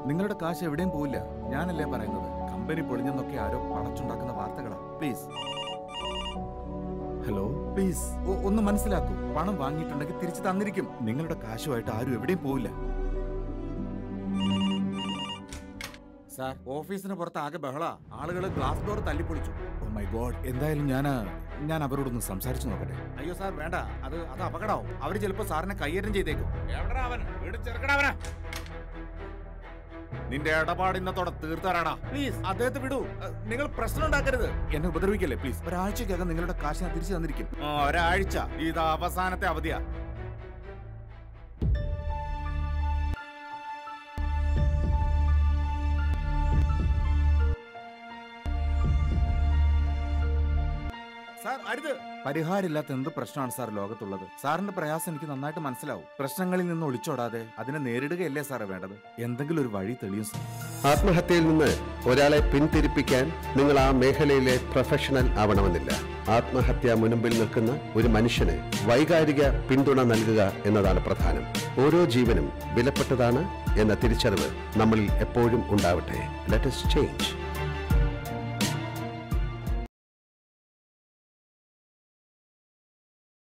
നിങ്ങളുടെ കാശ് എവിടെയും പോവില്ല ഞാനല്ലേ പറയുന്നത് കമ്പനി പൊളിഞ്ഞെന്നൊക്കെ ആരോ പടച്ചുണ്ടാക്കുന്ന വാർത്തകളാ പ്ലീസ് ഹലോ പ്ലീസ് ഒന്ന് മനസ്സിലാക്കൂ പണം വാങ്ങിയിട്ടുണ്ടെങ്കിൽ തിരിച്ചു തന്നിരിക്കും നിങ്ങളുടെ കാശുമായിട്ട് ആരും എവിടെയും പോവില്ല സാർ ഓഫീസിന് പുറത്ത് ആകെ ബഹള ആളുകൾ ഗ്ലാസ് ഡോർ തല്ലിപ്പൊളിച്ചു ഓ മൈ ഗോഡ് എന്തായാലും ഞാൻ ഞാൻ അവരോടൊന്ന് സംസാരിച്ചു നോക്കട്ടെ അയ്യോ സാർ വേണ്ട അത് അത് അപകടമാവും അവർ ചിലപ്പോ സാറിനെ കൈയേറ്റം ചെയ്തേക്കും എവിടെടാ അവൻ വീട് ചെറുക്കടാ അവനെ നിന്റെ ഇടപാട് ഇന്നത്തോടെ തീർത്താറാടാ പ്ലീസ് അദ്ദേഹത്തെ വിടൂ അഹ്, നിങ്ങൾ പ്രശ്നം ഉണ്ടാക്കരുത് എന്നെ ഉപദ്രവിക്കല്ലേ പ്ലീസ് ഒരാഴ്ചക്കകം നിങ്ങളുടെ കാശ് ഞാൻ തിരിച്ചു തന്നിരിക്കും ആ, ഒരാഴ്ച ഇത് അവസാനത്തെ അവധിയാ സാർ അരുത് പരിഹാരമില്ലാത്ത എന്ത് പ്രശ്നമാണ് സാർ ലോകത്തുള്ളത് സാറിന്റെ പ്രയാസം എനിക്ക് നന്നായിട്ട് മനസ്സിലാവും പ്രശ്നങ്ങളിൽ നിന്ന് ഒളിച്ചോടാതെ അതിനെ നേരിടുകയല്ലേ സാറേ വേണ്ടത് എന്തെങ്കിലും ഒരു വഴി തെളിയും സാർ ആത്മഹത്യയിൽ നിന്ന് ഒരാളെ പിന്തിരിപ്പിക്കാൻ നിങ്ങൾ ആ മേഖലയിലെ പ്രൊഫഷണൽ ആവണമെന്നില്ല ആത്മഹത്യ മുൻപിൽ നിൽക്കുന്ന ഒരു മനുഷ്യന് വൈകാരിക പിന്തുണ നൽകുക എന്നതാണ് പ്രധാനം ഓരോ ജീവനും വിലപ്പെട്ടതാണ് എന്ന തിരിച്ചറിവ് നമ്മളിൽ എപ്പോഴും ഉണ്ടാവട്ടെ ലെറ്റസ് ചേഞ്ച്